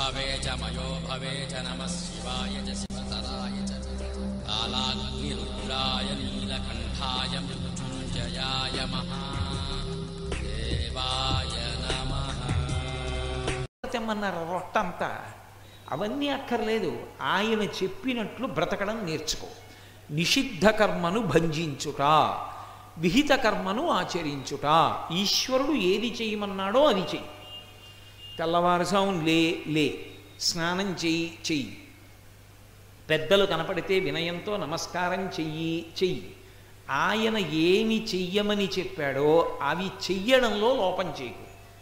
భవే చ మయో భవే చ నమః శివాయ చ శివతరాయ చ కాలాగ్నిరుద్రాయ నీలకంఠాయ మృత్యుంజయాయ మహాదేవాయ నమః తెమ్మన్నారు రొట్టంతా అవన్నీ అక్కర్లేదు ఆయన చెప్పినట్లు బ్రతకడం నేర్చుకో నిషిద్ధ కర్మను భంజించుట విహిత కర్మను ఆచరించుట ఈశ్వరుడు ఏది చేయమన్నాడో అది చెయ్యి తెల్లవారుసాము లే లే స్నానం చెయ్యి చెయ్యి పెద్దలు కనపడితే వినయంతో నమస్కారం చెయ్యి చెయ్యి ఆయన ఏమి చెయ్యమని చెప్పాడో అవి చెయ్యడంలో లోపం చేయకు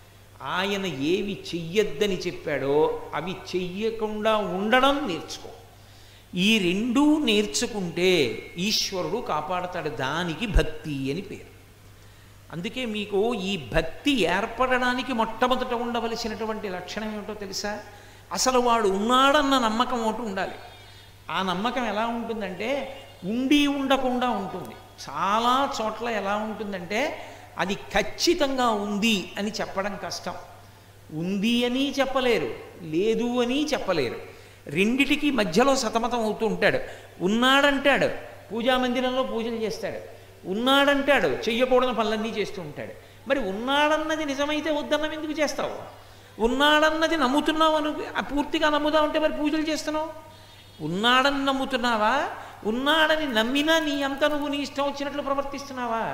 ఆయన ఏవి చెయ్యొద్దని చెప్పాడో అవి చెయ్యకుండా ఉండడం నేర్చుకో ఈ రెండూ నేర్చుకుంటే ఈశ్వరుడు కాపాడతాడు దానికి భక్తి అని పేరు అందుకే మీకు ఈ భక్తి ఏర్పడడానికి మొట్టమొదట ఉండవలసినటువంటి లక్షణం ఏమిటో తెలుసా అసలు వాడు ఉన్నాడన్న నమ్మకం ఒకటి ఉండాలి ఆ నమ్మకం ఎలా ఉంటుందంటే ఉండి ఉండకుండా ఉంటుంది చాలా చోట్ల ఎలా ఉంటుందంటే అది ఖచ్చితంగా ఉంది అని చెప్పడం కష్టం ఉంది అని చెప్పలేరు లేదు అని చెప్పలేరు రెండిటికి మధ్యలో సతమతం అవుతూ ఉంటాడు ఉన్నాడంటాడు పూజా మందిరంలో పూజలు చేస్తాడు ఉన్నాడంటాడు చెయ్యకూడని పనులన్నీ చేస్తూ ఉంటాడు మరి ఉన్నాడన్నది నిజమైతే వద్దన్నవి ఎందుకు చేస్తావు ఉన్నాడన్నది నమ్ముతున్నావు అను ఆ పూర్తిగా నమ్ముదా ఉంటే మరి పూజలు చేస్తున్నావు ఉన్నాడని నమ్ముతున్నావా ఉన్నాడని నమ్మినా నీ అంత నువ్వు నీ ఇష్టం వచ్చినట్లు ప్రవర్తిస్తున్నావా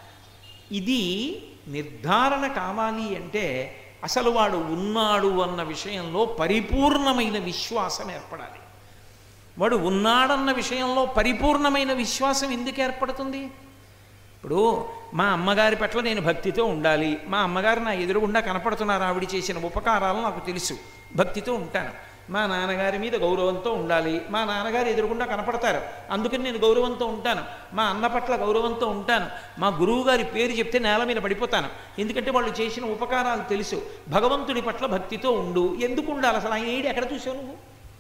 ఇది నిర్ధారణ కావాలి అంటే అసలు వాడు ఉన్నాడు అన్న విషయంలో పరిపూర్ణమైన విశ్వాసం ఏర్పడాలి వాడు ఉన్నాడన్న విషయంలో పరిపూర్ణమైన విశ్వాసం ఎందుకు ఏర్పడుతుంది ఇప్పుడు మా అమ్మగారి పట్ల నేను భక్తితో ఉండాలి మా అమ్మగారు నా ఎదురుగుండా కనపడుతున్నారు ఆవిడ చేసిన ఉపకారాలు నాకు తెలుసు భక్తితో ఉంటాను మా నాన్నగారి మీద గౌరవంతో ఉండాలి మా నాన్నగారు ఎదురుగుండా కనపడతారు అందుకని నేను గౌరవంతో ఉంటాను మా అన్న పట్ల గౌరవంతో ఉంటాను మా గురువు గారి పేరు చెప్తే నేల మీద పడిపోతాను ఎందుకంటే వాళ్ళు చేసిన ఉపకారాలు తెలుసు భగవంతుడి పట్ల భక్తితో ఉండు ఎందుకు ఉండాలి అసలు ఆయన ఏడు ఎక్కడ చూసావు నువ్వు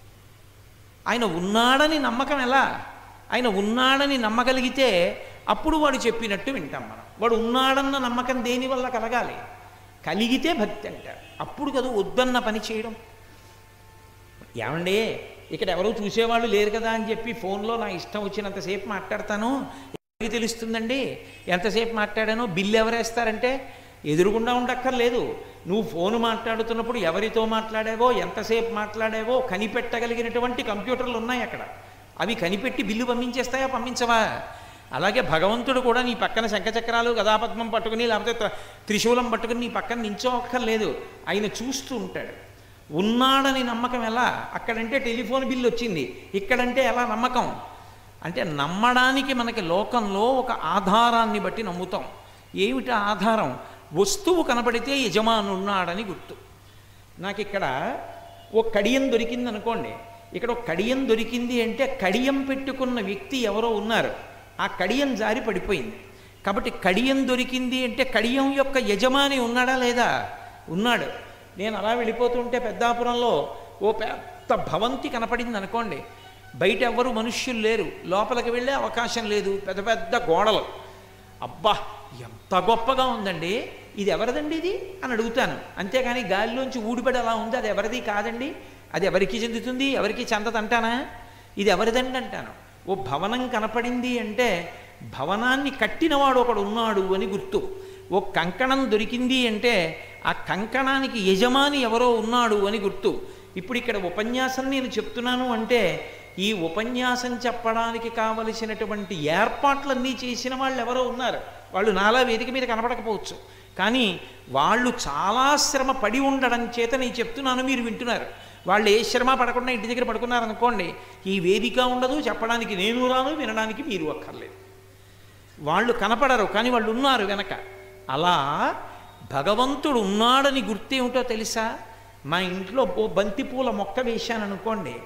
ఆయన ఉన్నాడని నమ్మకం ఎలా ఆయన ఉన్నాడని నమ్మగలిగితే అప్పుడు వాడు చెప్పినట్టు వింటాం మనం వాడు ఉన్నాడన్న నమ్మకం దేనివల్ల కలగాలి కలిగితే భక్తి అంటారు అప్పుడు కదా వద్దన్న పని చేయడం ఏమండి ఇక్కడ ఎవరూ చూసేవాళ్ళు లేరు కదా అని చెప్పి ఫోన్లో నా ఇష్టం వచ్చినంతసేపు మాట్లాడతాను ఎవరికి తెలుస్తుందండి ఎంతసేపు మాట్లాడానో బిల్లు ఎవరేస్తారంటే ఎదురుగుండా ఉండక్కర్లేదు నువ్వు ఫోన్ మాట్లాడుతున్నప్పుడు ఎవరితో మాట్లాడావో ఎంతసేపు మాట్లాడావో కనిపెట్టగలిగినటువంటి కంప్యూటర్లు ఉన్నాయి అక్కడ అవి కనిపెట్టి బిల్లు పంపించేస్తాయా పంపించవా అలాగే భగవంతుడు కూడా నీ పక్కన శంఖచక్రాలు గదాపద్మం పట్టుకుని లేకపోతే త్ర- త్రిశూలం పట్టుకుని నీ పక్కన నించోక్కర్లేదు ఆయన చూస్తూ ఉంటాడు ఉన్నాడని నమ్మకం ఎలా అక్కడంటే టెలిఫోన్ బిల్లు వచ్చింది ఇక్కడంటే ఎలా నమ్మకం అంటే నమ్మడానికి మనకి లోకంలో ఒక ఆధారాన్ని బట్టి నమ్ముతాం ఏమిటి ఆ ఆధారం వస్తువు కనబడితే యజమాను ఉన్నాడని గుర్తు నాకు ఇక్కడ ఓ కడియం దొరికింది అనుకోండి ఇక్కడ ఒక కడియం దొరికింది అంటే కడియం పెట్టుకున్న వ్యక్తి ఎవరో ఉన్నారు ఆ కడియం జారి పడిపోయింది కాబట్టి కడియం దొరికింది అంటే కడియం యొక్క యజమాని ఉన్నాడా లేదా ఉన్నాడు నేను అలా వెళ్ళిపోతుంటే పెద్దాపురంలో ఓ పెద్ద భవంతి కనపడింది అనుకోండి బయట ఎవ్వరు మనుష్యులు లేరు లోపలికి వెళ్ళే అవకాశం లేదు పెద్ద పెద్ద గోడలు అబ్బా ఎంత గొప్పగా ఉందండి ఇది ఎవరిదండి ఇది అని అడుగుతాను అంతేగాని గాలిలోంచి ఊడిపడి అలా ఉంది అది ఎవరిది కాదండి అది ఎవరికి చెందుతుంది ఎవరికి చెందదంటానా ఇది ఎవరిదండి అంటాను ఓ భవనం కనపడింది అంటే భవనాన్ని కట్టినవాడు ఒకడు ఉన్నాడు అని గుర్తు ఓ కంకణం దొరికింది అంటే ఆ కంకణానికి యజమాని ఎవరో ఉన్నాడు అని గుర్తు ఇప్పుడు ఇక్కడ ఉపన్యాసం నేను చెప్తున్నాను అంటే ఈ ఉపన్యాసం చెప్పడానికి కావలసినటువంటి ఏర్పాట్లన్నీ చేసిన వాళ్ళు ఎవరో ఉన్నారు వాళ్ళు నాలా వేదిక మీద కనపడకపోవచ్చు కానీ వాళ్ళు చాలా శ్రమ పడి ఉండడం చేత నేను చెప్తున్నాను మీరు వింటున్నారు వాళ్ళు ఏ శ్రమ పడకుండా ఇంటి దగ్గర పడుకున్నారనుకోండి ఈ వేదిక ఉండదు చెప్పడానికి నేను రాను వినడానికి మీరు అక్కర్లేదు వాళ్ళు కనపడరు కానీ వాళ్ళు ఉన్నారు వెనక అలా భగవంతుడు ఉన్నాడని గుర్తేమిటో తెలుసా మా ఇంట్లో ఓ బంతిపూల మొక్క వేశాను అనుకోండి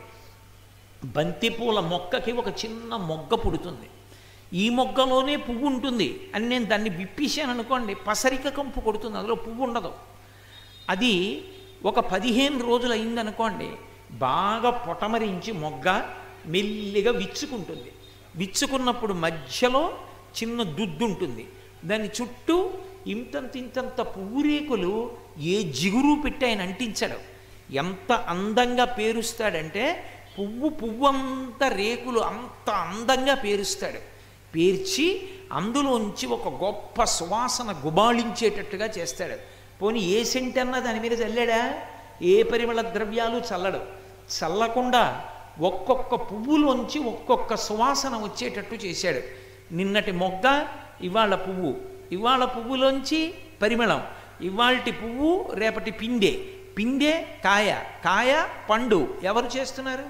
బంతిపూల మొక్కకి ఒక చిన్న మొగ్గ పుడుతుంది ఈ మొగ్గలోనే పువ్వు ఉంటుంది అని నేను దాన్ని విప్పేశాను అనుకోండి పసరిక కంపు కొడుతుంది అందులో పువ్వు ఉండదు అది ఒక పదిహేను రోజులు అయిందనుకోండి బాగా పొటమరించి మొగ్గ మెల్లిగా విచ్చుకుంటుంది విచ్చుకున్నప్పుడు మధ్యలో చిన్న దుద్దు ఉంటుంది దాని చుట్టూ ఇంతంత ఇంతంత పువ్వురేకులు ఏ జిగురు పెట్టి ఆయన అంటించాడు ఎంత అందంగా పేరుస్తాడంటే పువ్వు పువ్వంత రేకులు అంత అందంగా పేరుస్తాడు పేర్చి అందులోంచి ఒక గొప్ప సువాసన గుబాళించేటట్టుగా చేస్తాడు పోనీ ఏ సెంట్ అన్నా దాని మీద చల్లాడా ఏ పరిమళ ద్రవ్యాలు చల్లడు చల్లకుండా ఒక్కొక్క పువ్వులోంచి ఒక్కొక్క సువాసన వచ్చేటట్టు చేశాడు నిన్నటి మొగ్గ ఇవాళ పువ్వు ఇవాళ పువ్వులోంచి పరిమళం ఇవాల్టి పువ్వు రేపటి పిండే పిండే కాయ కాయ పండు ఎవరు చేస్తున్నారు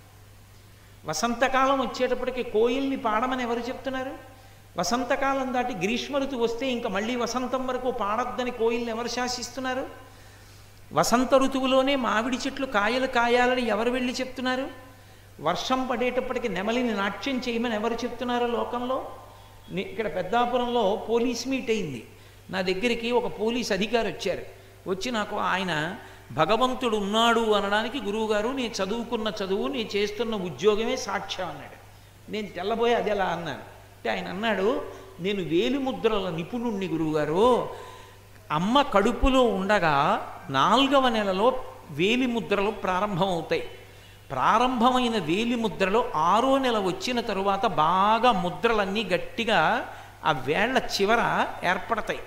వసంతకాలం వచ్చేటప్పటికి కోయిల్ని పాడమని ఎవరు చెప్తున్నారు వసంతకాలం దాటి గ్రీష్మ ఋతువు వస్తే ఇంకా మళ్ళీ వసంతం వరకు పాడొద్దని కోయిల్ని ఎవరు శాసిస్తున్నారు వసంత ఋతువులోనే మామిడి చెట్లు కాయలు కాయాలని ఎవరు వెళ్ళి చెప్తున్నారు వర్షం పడేటప్పటికి నెమలిని నాట్యం చేయమని ఎవరు చెప్తున్నారు లోకంలో ని- ఇక్కడ పెద్దాపురంలో పోలీస్ మీట్ అయింది నా దగ్గరికి ఒక పోలీస్ అధికారి వచ్చారు వచ్చి నాకు ఆయన భగవంతుడు ఉన్నాడు అనడానికి గురువుగారు నేను చదువుకున్న చదువు నేను చేస్తున్న ఉద్యోగమే సాక్ష్యం అన్నాడు నేను తెల్లబోయి అది ఎలా అన్నాను అంటే ఆయన అన్నాడు నేను వేలిముద్రల నిపుణుణ్ణి గురువుగారు అమ్మ కడుపులో ఉండగా నాలుగవ నెలలో వేలిముద్రలు ప్రారంభమవుతాయి ప్రారంభమైన వేలిముద్రలు ఆరో నెల వచ్చిన తరువాత బాగా ముద్రలన్నీ గట్టిగా ఆ వేళ్ల చివర ఏర్పడతాయి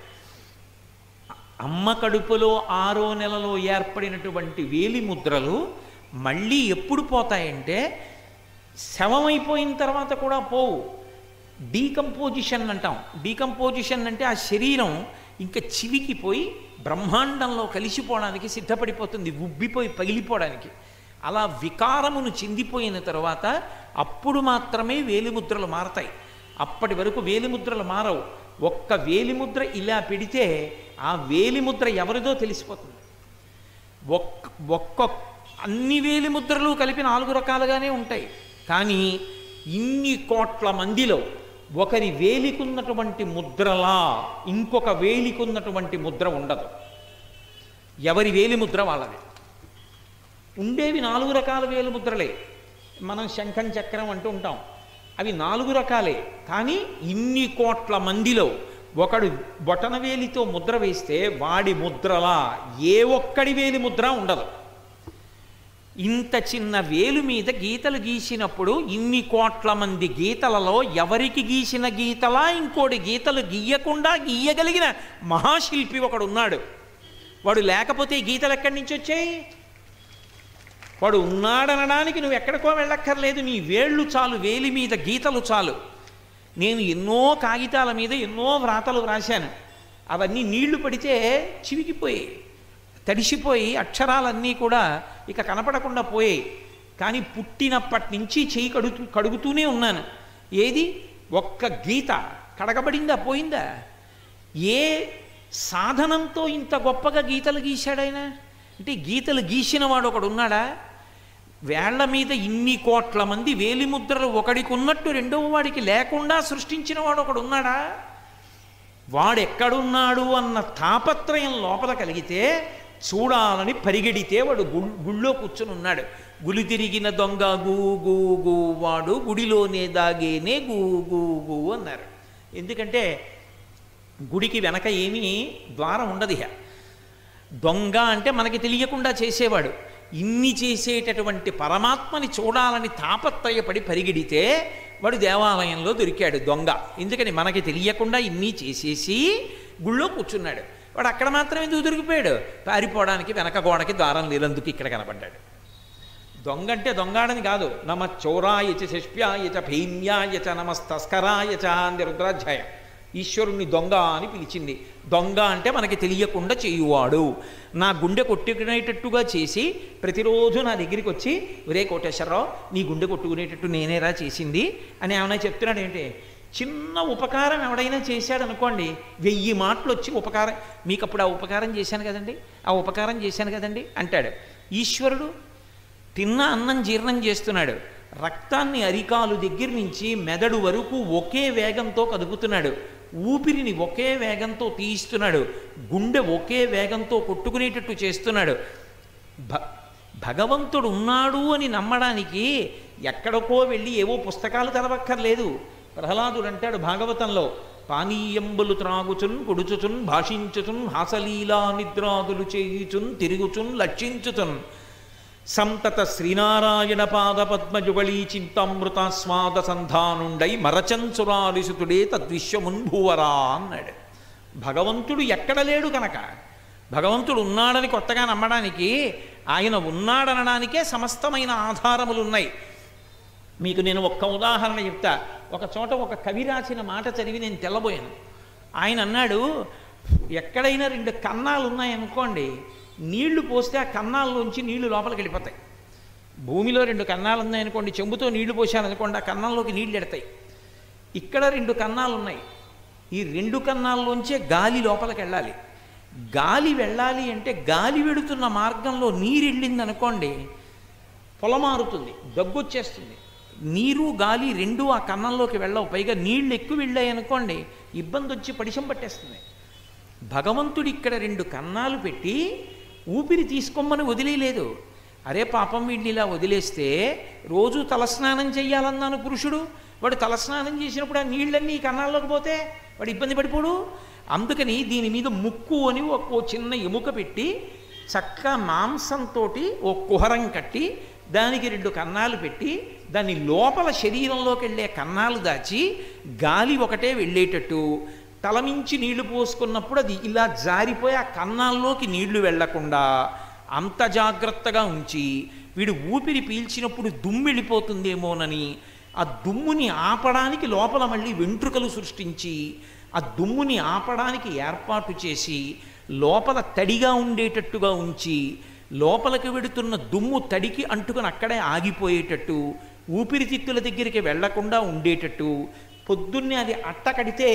అమ్మ కడుపులో ఆరో నెలలో ఏర్పడినటువంటి వేలి ముద్రలు మళ్ళీ ఎప్పుడు పోతాయంటే శవమైపోయిన తర్వాత కూడా పోవు డీకంపోజిషన్ అంటాం డీకంపోజిషన్ అంటే ఆ శరీరం ఇంకా చివికిపోయి బ్రహ్మాండంలో కలిసిపోవడానికి సిద్ధపడిపోతుంది ఉబ్బిపోయి పగిలిపోవడానికి అలా వికారమును చెందిపోయిన తర్వాత అప్పుడు మాత్రమే వేలిముద్రలు మారతాయి అప్పటి వరకు వేలిముద్రలు మారవు ఒక్క వేలిముద్ర ఇలా పెడితే ఆ వేలిముద్ర ఎవరిదో తెలిసిపోతుంది ఒక్క ఒక్క అన్ని వేలి ముద్రలు కలిపి నాలుగు రకాలుగానే ఉంటాయి కానీ ఇన్ని కోట్ల మందిలో ఒకరి వేలికున్నటువంటి ముద్రలా ఇంకొక వేలికున్నటువంటి ముద్ర ఉండదు ఎవరి వేలి ముద్ర వాళ్ళది ఉండేవి నాలుగు రకాల వేలు ముద్రలే మనం శంఖం చక్రం అంటూ ఉంటాం అవి నాలుగు రకాలే కానీ ఇన్ని కోట్ల మందిలో ఒకడు బొటన వేలితో ముద్ర వేస్తే వాడి ముద్రలా ఏ ఒక్కడి వేలి ముద్ర ఉండదు ఇంత చిన్న వేలు మీద గీతలు గీసినప్పుడు ఇన్ని కోట్ల మంది గీతలలో ఎవరికి గీసిన గీతలా ఇంకోటి గీతలు గీయకుండా గీయగలిగిన మహాశిల్పి ఒకడు ఉన్నాడు వాడు లేకపోతే ఈ గీతలు ఎక్కడి నుంచి వచ్చాయి వాడు ఉన్నాడనడానికి నువ్వు ఎక్కడికో వెళ్ళక్కర్లేదు నీ వేళ్ళు చాలు వేలి మీద గీతలు చాలు నేను ఎన్నో కాగితాల మీద ఎన్నో వ్రాతలు వ్రాశాను అవన్నీ నీళ్లు పడితే చివికిపోయాయి తడిసిపోయి అక్షరాలన్నీ కూడా ఇక కనపడకుండా పోయాయి కానీ పుట్టినప్పటి నుంచి చెయ్యి కడుతూ కడుగుతూనే ఉన్నాను ఏది ఒక్క గీత కడగబడిందా పోయిందా ఏ సాధనంతో ఇంత గొప్పగా గీతలు గీశాడైనా అంటే ఈ గీతలు గీసిన వాడు ఒకడు ఉన్నాడా వేళ్ల మీద ఇన్ని కోట్ల మంది వేలిముద్రలు ఒకడికి ఉన్నట్టు రెండవ వాడికి లేకుండా సృష్టించిన వాడు ఒకడు ఉన్నాడా వాడెక్కడున్నాడు అన్న తాపత్రయం లోపల కలిగితే చూడాలని పరిగెడితే వాడు గు- గుళ్ళో కూర్చుని ఉన్నాడు గులి తిరిగిన దొంగ గూ గూ గూ వాడు గుడిలోనే దాగేనే గూ గూ గూ అన్నారు ఎందుకంటే గుడికి వెనక ఏమీ ద్వారం ఉండదు ఇహ దొంగ అంటే మనకి తెలియకుండా చేసేవాడు ఇన్ని చేసేటటువంటి పరమాత్మని చూడాలని తాపత్రయపడి పరిగెడితే వాడు దేవాలయంలో దొరికాడు దొంగ ఎందుకని మనకి తెలియకుండా ఇన్ని చేసేసి గుళ్ళో కూర్చున్నాడు వాడు అక్కడ మాత్రం ఎందుకు దొరికిపోయాడు పారిపోవడానికి వెనక గోడకి ద్వారం లేనందుకు ఇక్కడ కనపడ్డాడు దొంగ అంటే దొంగాడని కాదు నమ చోరాయచ శిష్ప్యాయచ భీమ్యాయచ నమస్తస్కరాయచ అంది రుద్రాధ్యాయం ఈశ్వరుణ్ణి దొంగ అని పిలిచింది దొంగ అంటే మనకి తెలియకుండా చేయువాడు నా గుండె కొట్టుకునేటట్టుగా చేసి ప్రతిరోజు నా దగ్గరికి వచ్చి ఒరే కోటేశ్వరరావు నీ గుండె కొట్టుకునేటట్టు నేనేరా చేసింది అని ఏమైనా చెప్తున్నాడు ఏంటి చిన్న ఉపకారం ఎవడైనా చేశాడు అనుకోండి వెయ్యి మాటలు వచ్చి ఉపకారం మీకు అప్పుడు ఆ ఉపకారం చేశాను కదండి ఆ ఉపకారం చేశాను కదండి అంటాడు ఈశ్వరుడు తిన్న అన్నం జీర్ణం చేస్తున్నాడు రక్తాన్ని అరికాలు దగ్గర నుంచి మెదడు వరకు ఒకే వేగంతో కదుపుతున్నాడు ఊపిరిని ఒకే వేగంతో తీయిస్తున్నాడు గుండె ఒకే వేగంతో కొట్టుకునేటట్టు చేస్తున్నాడు భ భగవంతుడు ఉన్నాడు అని నమ్మడానికి ఎక్కడికో వెళ్ళి ఏవో పుస్తకాలు చదవక్కర్లేదు ప్రహ్లాదుడు అంటాడు భాగవతంలో పానీయంబులు త్రాగుచున్ పొడుచుచున్ భాషించుచున్ హాసలీలా నిద్రాదులు చేయుచున్ తిరుగుచున్ లక్షించుచున్ సంతత శ్రీనారాయణ పాద పద్మజుగళీ చింతామృతాస్వాద సంధానుండై మరచంచురారిసుతుడే తద్విశ్వమున్భూవరా అన్నాడు భగవంతుడు ఎక్కడ లేడు కనుక భగవంతుడు ఉన్నాడని కొత్తగా నమ్మడానికి ఆయన ఉన్నాడనడానికే సమస్తమైన ఆధారములు ఉన్నాయి మీకు నేను ఒక్క ఉదాహరణ చెప్తా ఒక చోట ఒక కవి రాసిన మాట చదివి నేను తెల్లబోయాను ఆయన అన్నాడు ఎక్కడైనా రెండు కన్నాలు ఉన్నాయనుకోండి నీళ్లు పోస్తే ఆ కన్నాల్లోంచి నీళ్లు లోపలికి వెళ్ళిపోతాయి భూమిలో రెండు కన్నాలు ఉన్నాయనుకోండి చెంబుతో నీళ్లు పోసాననుకోండి ఆ కన్నంలోకి నీళ్లు ఎడతాయి ఇక్కడ రెండు కన్నాలు ఉన్నాయి ఈ రెండు కన్నాల్లోంచే గాలి లోపలికి వెళ్ళాలి గాలి వెళ్ళాలి అంటే గాలి వెడుతున్న మార్గంలో నీరు వెళ్ళింది అనుకోండి పొలమారుతుంది దగ్గొచ్చేస్తుంది నీరు గాలి రెండు ఆ కన్నంలోకి వెళ్ళవు పైగా నీళ్లు ఎక్కువ వెళ్ళాయి అనుకోండి ఇబ్బంది వచ్చి పడిశం పట్టేస్తుంది భగవంతుడు ఇక్కడ రెండు కన్నాలు పెట్టి ఊపిరి తీసుకోమని వదిలేయలేదు అరే పాపం వీడిని ఇలా వదిలేస్తే రోజు తలస్నానం చెయ్యాలన్నాను పురుషుడు వాడు తలస్నానం చేసినప్పుడు ఆ నీళ్ళన్నీ ఈ కన్నాల్లోకి పోతే వాడు ఇబ్బంది పడిపోడు అందుకని దీని మీద ముక్కు అని ఒక ఓ చిన్న ఎముక పెట్టి చక్కగా మాంసంతో ఓ కుహరం కట్టి దానికి రెండు కన్నాలు పెట్టి దాని లోపల శరీరంలోకి వెళ్ళే కన్నాలు దాచి గాలి ఒకటే వెళ్ళేటట్టు తలమించి నీళ్లు పోసుకున్నప్పుడు అది ఇలా జారిపోయి ఆ కన్నాల్లోకి నీళ్లు వెళ్లకుండా అంత జాగ్రత్తగా ఉంచి వీడు ఊపిరి పీల్చినప్పుడు దుమ్ము వెళ్ళిపోతుందేమోనని ఆ దుమ్ముని ఆపడానికి లోపల మళ్ళీ వెంట్రుకలు సృష్టించి ఆ దుమ్ముని ఆపడానికి ఏర్పాటు చేసి లోపల తడిగా ఉండేటట్టుగా ఉంచి లోపలికి వెడుతున్న దుమ్ము తడికి అంటుకుని అక్కడే ఆగిపోయేటట్టు ఊపిరితిత్తుల దగ్గరికి వెళ్లకుండా ఉండేటట్టు పొద్దున్నే అది అట్ట కడితే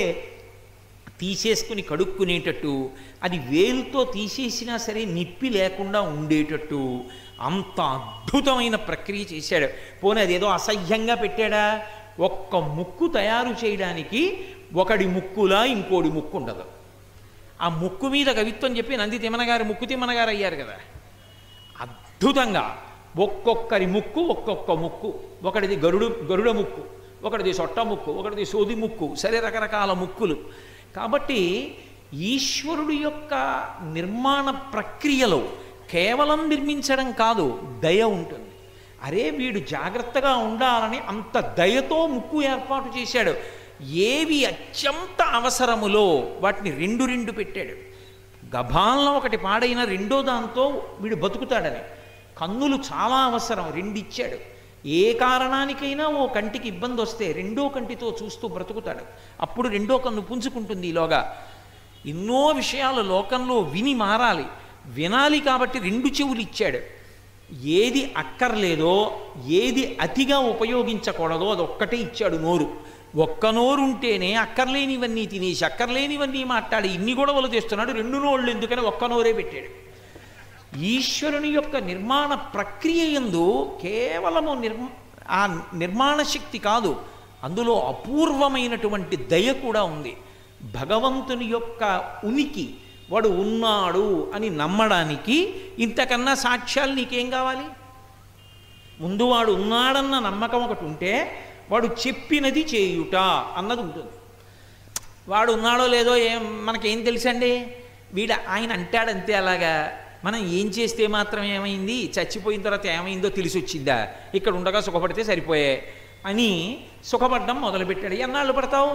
తీసేసుకుని కడుక్కునేటట్టు అది వేలుతో తీసేసినా సరే నిప్పి లేకుండా ఉండేటట్టు అంత అద్భుతమైన ప్రక్రియ చేశాడు పోనీ అదేదో అసహ్యంగా పెట్టాడా ఒక్క ముక్కు తయారు చేయడానికి ఒకడి ముక్కులా ఇంకోడి ముక్కు ఉండదు ఆ ముక్కు మీద కవిత్వం చెప్పి నంది తిమ్మనగారు ముక్కు తిమ్మనగారు అయ్యారు కదా అద్భుతంగా ఒక్కొక్కరి ముక్కు ఒక్కొక్క ముక్కు ఒకటిది గరుడు గరుడ ముక్కు ఒకటిది సొట్ట ముక్కు ఒకటిది సోది ముక్కు సరే రకరకాల ముక్కులు కాబట్టి ఈశ్వరుడు యొక్క నిర్మాణ ప్రక్రియలో కేవలం నిర్మించడం కాదు దయ ఉంటుంది అరే వీడు జాగ్రత్తగా ఉండాలని అంత దయతో ముక్కు ఏర్పాటు చేశాడు ఏవి అత్యంత అవసరములో వాటిని రెండు రెండు పెట్టాడు గభాలను ఒకటి పాడైన రెండో దాంతో వీడు బతుకుతాడని కన్నులు చాలా అవసరం రెండు ఇచ్చాడు ఏ కారణానికైనా ఓ కంటికి ఇబ్బంది వస్తే రెండో కంటితో చూస్తూ బ్రతుకుతాడు అప్పుడు రెండో కన్ను పుంజుకుంటుంది ఈలోగా ఎన్నో విషయాలు లోకంలో విని మారాలి వినాలి కాబట్టి రెండు చెవులు ఇచ్చాడు ఏది అక్కర్లేదో ఏది అతిగా ఉపయోగించకూడదో అది ఒక్కటే ఇచ్చాడు నోరు ఒక్క నోరు ఉంటేనే అక్కర్లేనివన్నీ తినేసి అక్కర్లేనివన్నీ మాట్లాడి ఇన్ని గొడవలు చేస్తున్నాడు రెండు నోళ్ళు ఎందుకని ఒక్క నోరే పెట్టాడు ఈశ్వరుని యొక్క నిర్మాణ ప్రక్రియ ఎందు కేవలము నిర్మ ఆ నిర్మాణ శక్తి కాదు అందులో అపూర్వమైనటువంటి దయ కూడా ఉంది భగవంతుని యొక్క ఉనికి వాడు ఉన్నాడు అని నమ్మడానికి ఇంతకన్నా సాక్ష్యాలు నీకేం కావాలి ముందు వాడు ఉన్నాడన్న నమ్మకం ఒకటి ఉంటే వాడు చెప్పినది చేయుట అన్నది ఉంటుంది వాడు ఉన్నాడో లేదో ఏం మనకేం తెలుసండి వీడ ఆయన అంటాడంతే అలాగా మనం ఏం చేస్తే మాత్రం ఏమైంది చచ్చిపోయిన తర్వాత ఏమైందో తెలిసి వచ్చిందా ఇక్కడ ఉండగా సుఖపడితే సరిపోయే అని సుఖపడ్డం మొదలుపెట్టాడు ఎన్నాళ్ళు పడతావు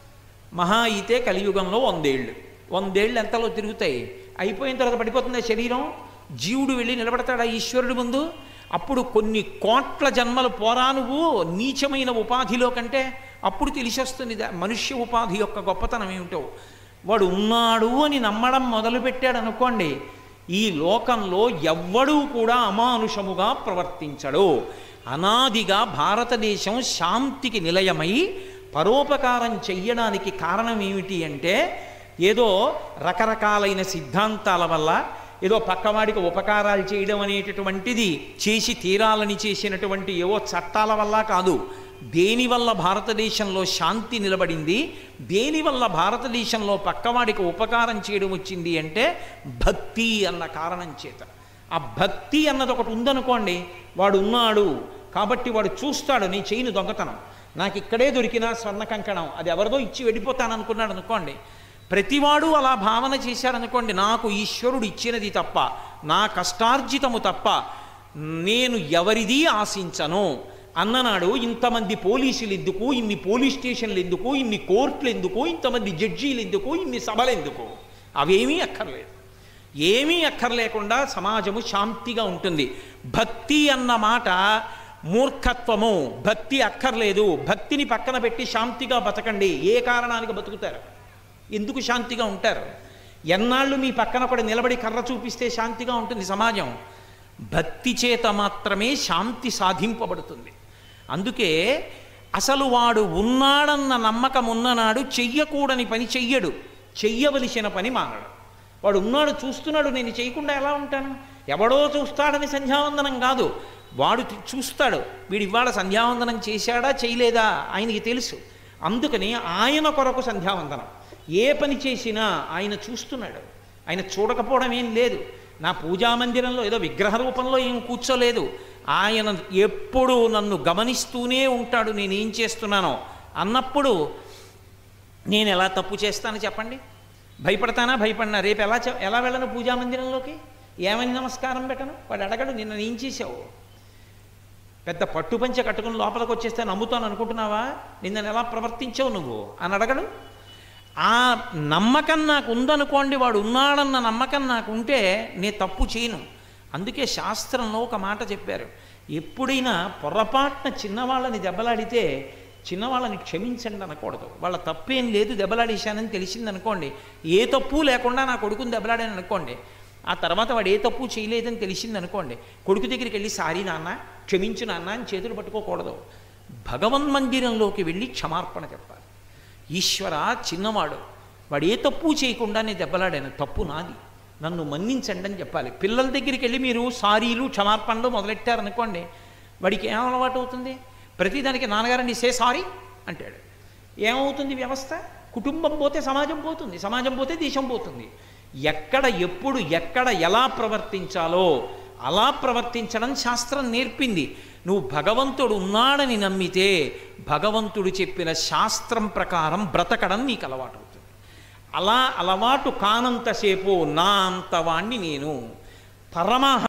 మహా అయితే కలియుగంలో వందేళ్ళు వందేళ్ళు ఎంతలో తిరుగుతాయి అయిపోయిన తర్వాత పడిపోతుందా శరీరం జీవుడు వెళ్ళి నిలబడతాడా ఈశ్వరుడి ముందు అప్పుడు కొన్ని కోట్ల జన్మలు పోరా నువ్వు నీచమైన ఉపాధిలో కంటే అప్పుడు తెలిసొస్తుంది దా- మనుష్య ఉపాధి యొక్క గొప్పతనం ఏమిటో వాడు ఉన్నాడు అని నమ్మడం మొదలుపెట్టాడు అనుకోండి ఈ లోకంలో ఎవ్వడూ కూడా అమానుషముగా ప్రవర్తించడు అనాదిగా భారతదేశం శాంతికి నిలయమై పరోపకారం చెయ్యడానికి కారణం ఏమిటి అంటే ఏదో రకరకాలైన సిద్ధాంతాల వల్ల ఏదో పక్కవాడికి ఉపకారాలు చేయడం అనేటటువంటిది చేసి తీరాలని చేసినటువంటి ఏవో చట్టాల వల్ల కాదు దేనివల్ల భారతదేశంలో శాంతి నిలబడింది దేనివల్ల భారతదేశంలో పక్కవాడికి ఉపకారం చేయడం వచ్చింది అంటే భక్తి అన్న కారణం చేత ఆ భక్తి అన్నది ఒకటి ఉందనుకోండి వాడు ఉన్నాడు కాబట్టి వాడు చూస్తాడు నీ చేయని దొంగతనం నాకు ఇక్కడే దొరికిన స్వర్ణ కంకణం అది ఎవరిదో ఇచ్చి వెళ్ళిపోతాను అనుకున్నాడు అనుకోండి ప్రతివాడు అలా భావన చేశాడనుకోండి నాకు ఈశ్వరుడు ఇచ్చినది తప్ప నా కష్టార్జితము తప్ప నేను ఎవరిది ఆశించను అన్ననాడు ఇంతమంది పోలీసులు ఎందుకు ఇన్ని పోలీస్ స్టేషన్లు ఎందుకు ఇన్ని కోర్టులు ఎందుకు ఇంతమంది జడ్జీలు ఎందుకు ఇన్ని సభలు ఎందుకు అవేమీ అక్కర్లేదు ఏమీ అక్కర్లేకుండా సమాజము శాంతిగా ఉంటుంది భక్తి అన్న మాట మూర్ఖత్వము భక్తి అక్కర్లేదు భక్తిని పక్కన పెట్టి శాంతిగా బతకండి ఏ కారణానికి బతుకుతారు ఎందుకు శాంతిగా ఉంటారు ఎన్నాళ్ళు మీ పక్కన ఒకటి నిలబడి కర్ర చూపిస్తే శాంతిగా ఉంటుంది సమాజం భక్తి చేత మాత్రమే శాంతి సాధింపబడుతుంది అందుకే అసలు వాడు ఉన్నాడన్న నమ్మకం ఉన్ననాడు చెయ్యకూడని పని చెయ్యడు చెయ్యవలసిన పని మానడు వాడు ఉన్నాడు చూస్తున్నాడు నేను చేయకుండా ఎలా ఉంటాను ఎవడో చూస్తాడని సంధ్యావందనం కాదు వాడు చూ- చూస్తాడు వీడు ఇవాళ సంధ్యావందనం చేశాడా చేయలేదా ఆయనకి తెలుసు అందుకని ఆయన కొరకు సంధ్యావందనం ఏ పని చేసినా ఆయన చూస్తున్నాడు ఆయన చూడకపోవడం ఏం లేదు నా పూజా మందిరంలో ఏదో విగ్రహ రూపంలో ఏం కూర్చోలేదు ఆయన ఎప్పుడూ నన్ను గమనిస్తూనే ఉంటాడు నేనేం చేస్తున్నానో అన్నప్పుడు నేను ఎలా తప్పు చేస్తాను చెప్పండి భయపడతానా భయపడినా రేపు ఎలా చె- ఎలా వెళ్ళను పూజా మందిరంలోకి ఏమని నమస్కారం పెట్టను వాడు అడగడు నిన్న ఏం చేసావు పెద్ద పట్టుపంచ కట్టుకుని లోపలికి వచ్చేస్తే నమ్ముతాను అనుకుంటున్నావా నిన్న ఎలా ప్రవర్తించావు నువ్వు అని అడగడు ఆ నమ్మకం నాకు ఉందనుకోండి వాడు ఉన్నాడన్న నమ్మకం నాకు ఉంటే నేను తప్పు చేయను అందుకే శాస్త్రంలో ఒక మాట చెప్పారు ఎప్పుడైనా పొరపాటున చిన్నవాళ్ళని దెబ్బలాడితే చిన్నవాళ్ళని క్షమించండి అనకూడదు వాళ్ళ తప్పేం లేదు దెబ్బలాడేశానని తెలిసింది అనుకోండి ఏ తప్పు లేకుండా నా కొడుకుని దెబ్బలాడాను అనుకోండి ఆ తర్వాత వాడు ఏ తప్పు చేయలేదని తెలిసింది అనుకోండి కొడుకు దగ్గరికి వెళ్ళి సారీ నాన్న క్షమించు నాన్న అని చేతులు పట్టుకోకూడదు భగవన్మందిరంలోకి వెళ్ళి క్షమార్పణ చెప్పాలి ఈశ్వర చిన్నవాడు వాడు ఏ తప్పు చేయకుండా నేను దెబ్బలాడాను తప్పు నాది నన్ను మన్నించండి అని చెప్పాలి పిల్లల దగ్గరికి వెళ్ళి మీరు సారీలు క్షమార్పణలు మొదలెట్టారనుకోండి వాడికి ఏం అలవాటు అవుతుంది ప్రతిదానికి నాన్నగారండి సే సారీ అంటాడు ఏమవుతుంది వ్యవస్థ కుటుంబం పోతే సమాజం పోతుంది సమాజం పోతే దేశం పోతుంది ఎక్కడ ఎప్పుడు ఎక్కడ ఎలా ప్రవర్తించాలో అలా ప్రవర్తించడం శాస్త్రం నేర్పింది నువ్వు భగవంతుడు ఉన్నాడని నమ్మితే భగవంతుడు చెప్పిన శాస్త్రం ప్రకారం బ్రతకడం నీకు అలవాటు అవుతుంది అలా అలవాటు కానంతసేపు నా అంతవాణ్ణి నేను పరమహ